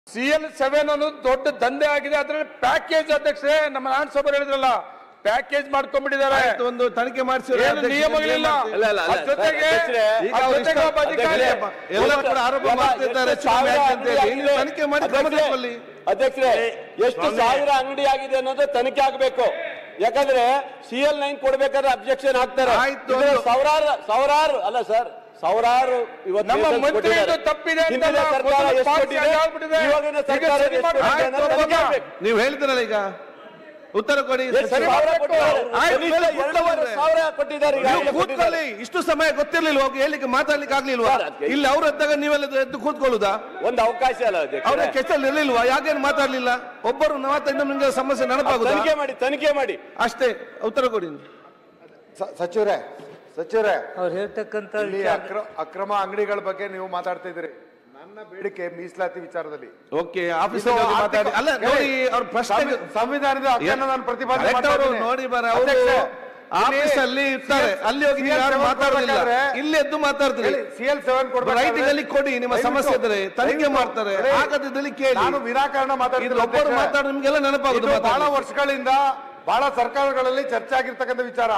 C L seven ಅನ್ನೋದು ದೊಡ್ಡ ದಂಧೆ ಆಗಿದೆ ಅದ್ರಲ್ಲಿ ಪ್ಯಾಕೇಜ್ ಅಧ್ಯಕ್ಷರೇ ನಮ್ಮ ನಾರಾಯಣಸ್ವಾಮಿ ಹೇಳಿದ್ರಲ್ಲ ಪ್ಯಾಕೇಜ್ ಮಾಡ್ಕೊಂಡ್ಬಿಟ್ಟಿದ್ದಾರೆ ಆಯ್ತು, ಒಂದು ತನಿಖೆ ಮಾಡಿಸಿ ಏನು ನಿಯಮಗಳಿಲ್ಲ ಅಲ್ಲ, ಅಲ್ಲ, ಅಲ್ಲ. ಅದ್ರ ಜೊತೆಗೆ ಅಧ್ಯಕ್ಷರೇ, ಈಗ ಅದ್ರ ಅವ್ರು ಜೊತೆಗೆ ಇಷ್ಟ- ಒಬ್ಬ ಅಧಿಕಾರಿ ಅಧ್ಯಕ್ಷರೇ, ಎಲ್ಲ ಕೂಡ ಆರೋಪ ಎಲ್ಲ ಮಾಡ್ತಿದ್ದಾರೆ ಎಷ್ಟು ಚುನಾವಣೆ ಸಾವಿರ ಅಂತ ಹೇಳಿ. ಅಂಗಡಿ ನೀವು ಆಗಿದೆ? ತನಿಖೆ ಮಾಡಿ ಕ್ರಮ ಅಧ್ಯಕ್ಷರೇ, ತಗೊಳ್ಳಿ. ಅಧ್ಯಕ್ಷರೇ ಎಷ್ಟು ಸಾವಿರ ಅಂಗಡಿ ಆಗಿದೆ ಅನ್ನೋದು ತನಿಖೆ ಆಗಬೇಕು ಯಾಕಂದ್ರೆ ಸಿ ಎಲ್ ನೈನ್ ಕೊಡ್ಬೇಕಾದ್ರೆ ಅಬ್ಜೆಕ್ಷನ್ ಹಾಕ್ತಾರೆ ಆಯ್ತು, ಇದ್ರೆ ಒಂದು- ಸಾವಿರಾರು ಸಾವಿರಾರು ಅಲ್ಲ ಸರ್ ಸಾವಿರಾರು ಇವತ್ತು ನಮ್ಮ ಕೇಸಲ್ಲಿ ಮಂತ್ರಿದು ಕೊಟ್ಟಿದ್ದಾರೆ. ತಪ್ಪಿದೆ ಅಂತ ಹಿಂದಿನ ನಾವು ಸರ್ಕಾರ ಮೊದಲು ಎಷ್ಟು ಪಾಸ್ ಕೊಟ್ಟಿದೆ? ಆಗ್ಬಿಟ್ಟಿದೆ. ಇವಾಗಿನ ಈಗ ಸರ್ಕಾರ ಸರಿ ಎಷ್ಟು ಮಾಡಿ. ಕೊಟ್ಟಿದೆ ಆಯ್ತು, ಅನ್ನೋದು ತನಿಖೆ ಒಬ್ಬ- ಆಗ್ಬೇಕು. ನೀವು ಹೇಳ್ತೀರಲ್ಲ ಈಗ ಉತ್ತರ ಕೊಡಿ ಎಷ್ಟು ಸಚಿವ. ಸಾವಿರ ಕೊಟ್ಟಿದ್ದಾರೆ? ಆಯ್ತು, ಕನಿಷ್ಠ ಮೇಲೆ ಎರಡೂವರೆ ಕೂತ್ಕೊಳ್ಳಿ. ಸಾವಿರ ಕೊಟ್ಟಿದ್ದಾರೆ ನೀವು ಈಗಾಗಲೇ ಕೊಟ್ಟಿದ್ದಾರೆ. ಕೂತ್ಕೊಳ್ಳಿ ಇಷ್ಟು ಸಮಯ ಗೊತ್ತಿರ್ಲಿಲ್ವಾ ಹೋಗಿ ಹೇಳಿಕ್ಕೆ ಮಾತಾಡ್ಲಿಕ್ಕೆ ಆಗ್ಲಿಲ್ವಾ ಸರ್, ಅದ್ಕೆ- ಇಲ್ಲಿ ಅವ್ರು ಎದ್ದಾಗ ನೀವೆಲ್ಲ ಎದ್ದು ಕೂತ್ಕೊಳ್ಳುದಾ ಒಂದು ಅವಕಾಶ ಅಲ್ಲ ಅವ್ರ ಅಧ್ಯಕ್ಷರೇ. ಕೆಸಲ್ಲಿ ಇರ್ಲಿಲ್ವಾ ಯಾಕೇನು ಮಾತಾಡ್ಲಿಲ್ಲ ಒಬ್ಬರು ಮಾತ್ರ ಇನ್ನೊಂದು ನಿಮ್ಗೆ ಸಮಸ್ಯೆ ನೆನಪಾಗುದಾ ತನಿಖೆ ಮಾಡಿ ತನಿಖೆ ಮಾಡಿ ಅಷ್ಟೇ ಉತ್ತರ ಕೊಡಿ ಸ- ಸಚಿವರೇ ಸಚಿವರೇ ಅವ್ರು ಹೇಳ್ತಕ್ಕಂಥ ಇಲ್ಲಿ ವಿಚಾರ ಅಕ್ರ- ಅಕ್ರಮ ಅಂಗಡಿಗಳ ಬಗ್ಗೆ ನೀವು ಮಾತಾಡ್ತಾ ಇದ್ದೀರಿ ನನ್ನ ಬೇಡಿಕೆ ಮೀಸಲಾತಿ ವಿಚಾರದಲ್ಲಿ ಓಕೆ ಆಫೀಸ್ ಇದು ಆರ್ಥಿಕ- ಮಾತಾಡಿ ಅಲ್ಲ ನೋಡಿ ಅವ್ರ ಪ್ರಶ್ನೆ ಸಂವಿ- ಸಂವಿಧಾನದ ಹಕ್ಕನ್ನು ನಾನು ಪ್ರತಿಪಾದನೆ Correct ಮಾಡ್ತಾ ಅವ್ರು ಇದ್ದೀನಿ. ನೋಡಿ ಬರ ಅವರು ಅಧ್ಯಕ್ಷೆ, ಆಫೀಸ್ ಇಲ್ಲಿ ಅಲ್ಲಿ ಇರ್ತಾರೆ CL ಅಲ್ಲಿ ಹೋಗಿ ನೀವು ಯಾರು CL ಮಾತಾಡೋದಿಲ್ಲ ಕೊಡ್ಬೇಕಾದ್ರೆ- ಇಲ್ಲಿ ಎದ್ದು ಮಾತಾಡ್ತೀರಿ ಸಿ ಎಲ್ ಸೆವೆನ್ ರೈಟಿಂಗ್ ಅಲ್ಲಿ ಕೊಡಿ ನಿಮ್ಮ ಸಮಸ್ಯೆ ಇದ್ರೆ ತನಿಖೆ ಮಾಡ್ತಾರೆ ಆಗದಿದ್ದಲ್ಲಿ ಕೇಳಿ ನಾನು ವಿನಾಕಾರಣ ಇದು ಮಾತಾಡ್ತೀನಿ ಒಬ್ಬರು ಅಧ್ಯಕ್ಷೆ. ಮಾತಾಡೋ ನಿಮ್ಗೆಲ್ಲ ನೆನಪಾಗುದು ಇದು ಬಹಳ ಮಾತಾಡಿ. ವರ್ಷಗಳಿಂದ ಬಹಳ ಸರ್ಕಾರಗಳಲ್ಲಿ ಚರ್ಚೆ ಆಗಿರ್ತಕ್ಕಂಥ ವಿಚಾರ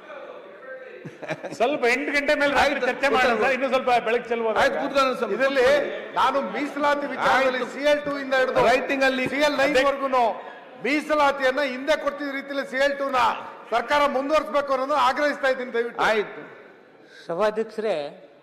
ಸ್ವಲ್ಪ ಎಂಟು ಗಂಟೆ ಮೇಲೆ ರಾತ್ರಿ ಆಯ್ತು, ಚರ್ಚೆ ಮಾಡೋಣ ಸರ್ ಇನ್ನು ಸ್ವಲ್ಪ ಬೆಳಕು ಚೆಲ್ಬೋದು ಆಯ್ತು ಕೂತ್ಕೊಳ್ಳಿ ಸ್ವಲ್ಪ. ಇದರಲ್ಲಿ ನಾನು ಮೀಸಲಾತಿ ವಿಚಾರದಲ್ಲಿ ಆಯ್ತು. ಸಿ ಎಲ್ ಟೂ ಇಂದ ಹಿಡಿದು ರೈಟಿಂಗ್ ಅಲ್ಲಿ ಸಿ ಎಲ್ ನೈನ್ ವರ್ಗುನು ಮೀಸಲಾತಿಯನ್ನ ಹಿಂದೆ ಕೊಡ್ತಿದ್ದ ರೀತಿಯಲ್ಲಿ ಸಿ ಎಲ್ ಟೂ ನ ಸರ್ಕಾರ ಮುಂದುವರಿಸಬೇಕು ಅನ್ನೋದು ಆಗ್ರಹಿಸ್ತಾ ಇದ್ದೀನಿ ದಯವಿಟ್ಟು ಆಯ್ತು ಸಭಾಧ್ಯಕ್ಷರೇ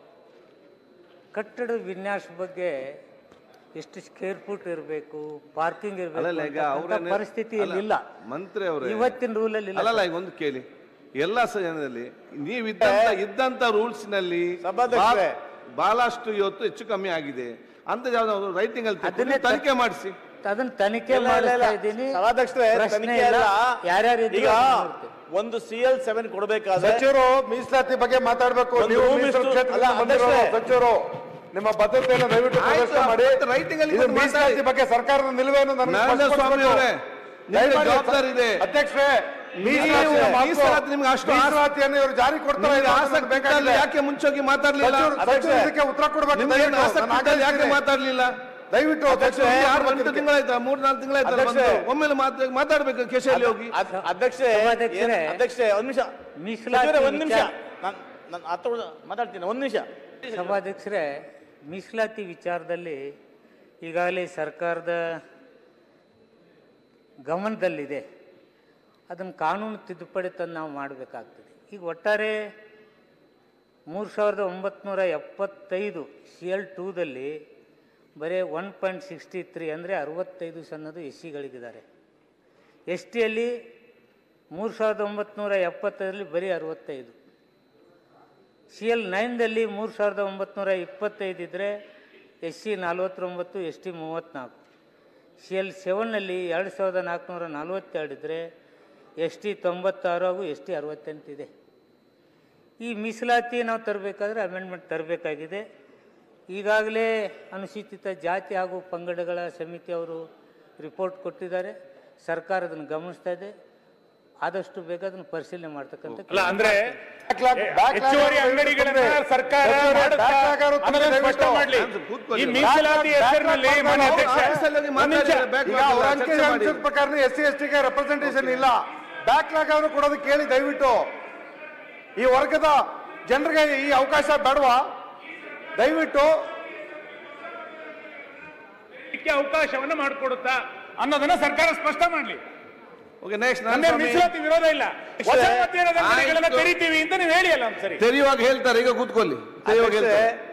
ಕಟ್ಟಡ ವಿನ್ಯಾಸ ಬಗ್ಗೆ ಎಷ್ಟು ಸ್ಕ್ವೇರ್ ಫುಟ್ ಇರಬೇಕು ಪಾರ್ಕಿಂಗ್ ಅಲ್ಲಲ್ಲ ಈಗ ಇರಬೇಕು ಅವ್ರ ಪರಿಸ್ಥಿತಿ ಇಲ್ಲ ಮಂತ್ರಿ ಅವರೇ ಇವತ್ತಿನ ರೂಲಲ್ಲಿ ಇಲ್ಲ ಅಲ್ಲಲ್ಲ ಈಗ ಒಂದು ಕೇಳಿ ಎಲ್ಲ ಸಮಯದಲ್ಲಿ ನೀವು ಇದ್ದಂತ ಇದ್ದಂತ ರೂಲ್ಸ್ ನಲ್ಲಿ ಸಭಾಧ್ಯಕ್ಷರೇ. ಬಾ- ಬಹಳಷ್ಟು ಇವತ್ತು ಹೆಚ್ಚು ಕಮ್ಮಿ ಆಗಿದೆ ಅಂತ ಯಾವ್ದಾದ್ರು ರೈಟಿಂಗ್ ಅಲ್ಲಿ ತೆಗೆದು ಅದನ್ನೇ ತನಿಖೆ ಮಾಡಿಸಿ ಅದನ್ನ ತನಿಖೆ ಇಲ್ಲ, ಇಲ್ಲ, ಇಲ್ಲ. ಮಾಡಿಸ್ತಾ ಇದ್ದೀನಿ ಸಭಾಧ್ಯಕ್ಷರೇ, ಪ್ರಶ್ನೆ ತನಿಖೆ ಇಲ್ಲ. ಅಲ್ಲ. ಯಾರ್ಯಾರು ಇದ್ರು ಈಗ ಅದನ್ನ ನೋಡ್ತೀವಿ. ಒಂದು ಸಿ ಎಲ್ ಸೆವೆನ್ ಕೊಡಬೇಕಾದ್ರೆ ಸಚಿವರು ಮೀಸಲಾತಿ ಬಗ್ಗೆ ಮಾತಾಡಬೇಕು ಒಂದು ನೀವು ರೂಮ್ ಮೀಸಲು ಇಷ್ಟು- ಕ್ಷೇತ್ರದಿಂದ ಅಲ್ಲ, ಬಂದಿರೋರು ಅಧ್ಯಕ್ಷರೇ. ಸಚಿವರು ನಿಮ್ಮ ಬದ್ಧತೆಯನ್ನು ದಯವಿಟ್ಟು ಆಯ್ತು, ಪ್ರದರ್ಶನ ಮಾಡಿ ಮತ್ತೆ writing ಅಲ್ಲಿ ಇದು ಬಂದು ಮೀಸಲಾತಿ ಮಾತಾಡಿ. ಬಗ್ಗೆ ಸರ್ಕಾರದ ನಿಲುವೇನು ನನಗೆ ನಾರಾಯಣ ಸ್ವಾಮಿ ಅವರೇ, ನಿಮ್ಗೆ ದಯಮಾಡಿ ಜವಾಬ್ದಾರಿ ಇದೆ. ಅಧ್ಯಕ್ಷರೇ ನೀವು ಮೀಸಲಾತಿಯ ಮಹತ್ವ- ಮೀಸಲಾತಿ ನಿಮ್ಗೆ ಅಷ್ಟು ಆಸೆ- ಮೀಸಲಾತಿಯನ್ನು ಇವರು ಜಾರಿ ಕೊಡ್ತಾರೆ ನಿಮ್ಗೆ ಆಸಕ್ತಿ ಇತ್ತಲ್ಲ, ಯಾಕೆ ಮುಂಚೋಗಿ ಮಾತಾಡ್ಲಿಲ್ಲ ಸಚಿವರು- ಸಚಿವರು ಇದಕ್ಕೆ ಉತ್ತರ ಕೊಡ್ಬೇಕು ನಿಮ್ಗೆ ಏನು ದಯವಿಟ್ಟು. ಆಸಕ್ತಿ ನಾನು ಇತ್ತಲ್ಲ, ಯಾಕೆ ಆಗ್ರಹಿಸ್ತೀನಿ. ಮಾತಾಡ್ಲಿಲ್ಲ ದಯವಿಟ್ಟು ಅಧ್ಯಕ್ಷರೇ, ಅಧ್ಯಕ್ಷರೇ, ಯಾರು ಎಂಟು ತಿಂಗಳಾಯ್ತಾ ಮೂರ್ ನಾಲ್ಕು ತಿಂಗಳಾಯ್ತಾ ಅಧ್ಯಕ್ಷರೇ. ಒಮ್ಮೆಲೆ ಮಾತು- ಮಾತಾಡ್ಬೇಕು ಕೇಶಲ್ಲಿ ಹೋಗಿ ಅದ್- ಅಧ್ಯಕ್ಷರೇ ಸಭಾಧ್ಯಕ್ಷರೇ, ಏನ್- ಅಧ್ಯಕ್ಷರೇ ಒಂದ್ ನಿಮಿಷ ಮೀಸಲಾತಿ ಸಚಿವರೇ, ಒಂದ್ ನಿಮಿಷ ವಿಚಾರ- ನಾನು ನಾನು ಹತ್ತು ಮಾತಾಡ್ತೀನಿ ಒಂದ್ ನಿಮಿಷ ಸಭಾಧ್ಯಕ್ಷರೇ ಮೀಸಲಾತಿ ವಿಚಾರದಲ್ಲಿ ಈಗಾಗಲೇ ಸರ್ಕಾರದ ಗಮನದಲ್ಲಿದೆ ಅದನ್ನು ಕಾನೂನು ತಿದ್ದುಪಡಿ ತಂದು ನಾವು ಮಾಡಬೇಕಾಗ್ತದೆ ಈಗ ಒಟ್ಟಾರೆ ಮೂರು ಸಾವಿರದ ಒಂಬತ್ನೂರ ಎಪ್ಪತ್ತೈದು ಸಿ ಎಲ್ ಟೂದಲ್ಲಿ ಬರೀ ಒನ್ ಪಾಯಿಂಟ್ ಸಿಕ್ಸ್ಟಿ ತ್ರೀ ಅಂದರೆ ಅರವತ್ತೈದು ಸನ್ನದು ಎಸ್ ಸಿಗಳಿಗಿದ್ದಾರೆ ಎಸ್ ಟಿಯಲ್ಲಿ ಮೂರು ಸಾವಿರದ ಒಂಬತ್ನೂರ ಎಪ್ಪತ್ತೈದರಲ್ಲಿ ಬರೀ ಅರವತ್ತೈದು ಸಿ ಎಲ್ ನೈನ್ದಲ್ಲಿ ಮೂರು ಸಾವಿರದ ಒಂಬತ್ನೂರ ಇಪ್ಪತ್ತೈದು ಇದ್ದರೆ ಎಸ್ ಸಿ ನಲ್ವತ್ತೊಂಬತ್ತು ಎಸ್ ಟಿ ಮೂವತ್ತ್ನಾಲ್ಕು ಸಿ ಎಲ್ ಸೆವೆನ್ನಲ್ಲಿ ಎರಡು ಸಾವಿರದ ನಾಲ್ಕುನೂರ ನಲ್ವತ್ತೆರಡು ಇದ್ದರೆ ಎಸ್ ಟಿ ತೊಂಬತ್ತಾರು ಹಾಗೂ ಎಸ್ ಟಿ ಅರವತ್ತೆಂಟಿದೆ ಈ ಮೀಸಲಾತಿ ನಾವು ತರಬೇಕಾದ್ರೆ ಅಮೆಂಡ್ಮೆಂಟ್ ತರಬೇಕಾಗಿದೆ ಈಗಾಗಲೇ ಅನುಸೂಚಿತ ಜಾತಿ ಹಾಗೂ ಪಂಗಡಗಳ ಸಮಿತಿ ಅವರು ರಿಪೋರ್ಟ್ ಕೊಟ್ಟಿದ್ದಾರೆ ಸರ್ಕಾರ ಅದನ್ನು ಗಮನಿಸ್ತಾ ಇದೆ ಆದಷ್ಟು ಬೇಗ ಅದನ್ನು ಪರಿಶೀಲನೆ ಮಾಡ್ತಕ್ಕಂಥ ಅಲ್ಲ ಅಂದ್ರೆ Backlog- backlog ಹೆಚ್ಚುವರಿ ಆಗೋದು ಅಂಗಡಿಗಳನ್ನ ದಯವಿಟ್ಟು ಸರ್ಕಾರ ಸಚಿವರೇ, ಮಾಡುತ್ತಾ backlog ಆಗೋದು ಅನ್ನೋದನ್ನ ಸ್ಪಷ್ಟ ದಯವಿಟ್ಟು ಮಾಡ್ಲಿ ಕೂತ್ಕೊಳ್ಳಿ. ಈ ಮೀಸಲಾತಿ Backlog- ಹೆಸರಿನಲ್ಲಿ backlog ಮಾನ್ಯ ಅವ್ರು ಅಧ್ಯಕ್ಷ ಆಫೀಸಲ್ಲಿ ಹೋಗಿ ಒಂದ್ ನಿಮಿಷ. ಮಾತಾಡಿದ್ರೆ back ಈಗ ಮಾಡಿ, ಅವ್ರ ಅಂಕಿ ಚರ್ಚೆ ಮಾಡಿ. ಅಂಶದ ಪ್ರಕಾರ ಎಸ್ ಸಿ ಎಸ್ ಟಿಗೆ ರೆಪ್ರೆಸೆಂಟೇಷನ್ ಇಲ್ಲ ಬ್ಯಾಕ್ಲಾಗ್ ಆದ್ರೂ ಕೊಡೋದಕ್ಕೆ ಕೇಳಿ ದಯವಿಟ್ಟು ಈ ವರ್ಗದ ಜನರಿಗೆ ಈ ಅವಕಾಶ ಬೇಡವಾ ದಯವಿಟ್ಟು ಇದಕ್ಕೆ ಅವಕಾಶವನ್ನ ಮಾಡಿಕೊಡುತ್ತಾ ಅನ್ನೋದನ್ನ ಸರ್ಕಾರ ಸ್ಪಷ್ಟ ಮಾಡ್ಲಿ ಓಕೆ ನೆಕ್ಸ್ಟ್ ನನ್ನೇ ಮೀಸಲಾತಿ ವಿರೋಧ ಇಲ್ಲ ಹೊಸ ಮದ್ಯದ ಅಂಗಡಿಗಳನ್ನ ಆಯ್ತು. ತೆರಿತೀವಿ ಅಂತ ನೀವು ಹೇಳಿ ಅಲ್ಲ ಒಂದ್ಸರಿ ತೆರೆಯುವಾಗ ಹೇಳ್ತಾರೆ ಈಗ ಕೂತ್ಕೊಳ್ಳಿ ತೆರೆಯುವಾಗ ಅಧ್ಯಕ್ಷರೇ, ಹೇಳ್ತಾರೆ